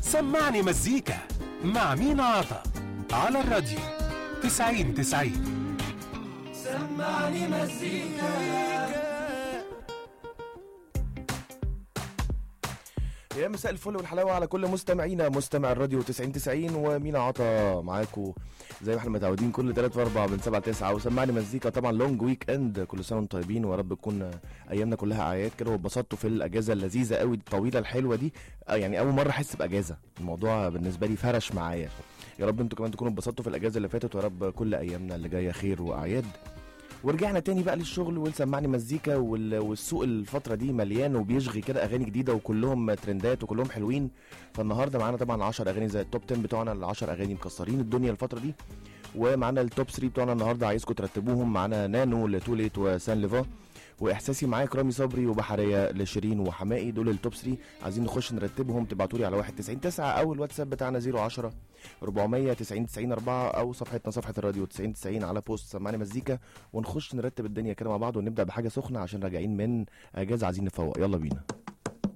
سمعني مزيكا مع مينا عطا على الراديو تسعين تسعين سمعني مزيكا يا مساء الفل والحلاوه على كل مستمعينا مستمع الراديو 90 90 ومينا عطا معاكم زي ما احنا متعودين كل 3 و4 من 7 ل 9 وسمعني مزيكا طبعا لونج ويك اند كل سنه وانتم طيبين ويا رب تكون ايامنا كلها اعياد كده واتبسطتوا في الاجازه اللذيذه قوي الطويله الحلوه دي آه يعني اول مره احس باجازه الموضوع بالنسبه لي فرش معايا يا رب انتوا كمان تكونوا اتبسطتوا في الاجازه اللي فاتت ويا رب كل ايامنا اللي جايه خير واعياد ورجعنا تاني بقى للشغل والسمعني مزيكا وال- والسوق الفترة دي مليان وبيشغي كده أغاني جديدة وكلهم ترندات وكلهم حلوين فالنهاردة معانا طبعا 10 أغاني زي التوب 10 بتوعنا ال 10 أغاني مكسرين الدنيا الفترة دي ومعانا التوب 3 بتوعنا النهاردة عايزكم ترتبوهم معانا نانو لتوليت وسان ليفا واحساسي معاك رامي صبري وبحريه لشيرين وحمائي دول التوب 3 عايزين نخش نرتبهم تبعتوا لي على 199 9 او الواتساب بتاعنا 010 400 90 90 4 او صفحتنا صفحه الراديو 90 90 على بوست سمعني مزيكا ونخش نرتب الدنيا كده مع بعض ونبدا بحاجه سخنه عشان راجعين من اجازه عايزين نفوق يلا بينا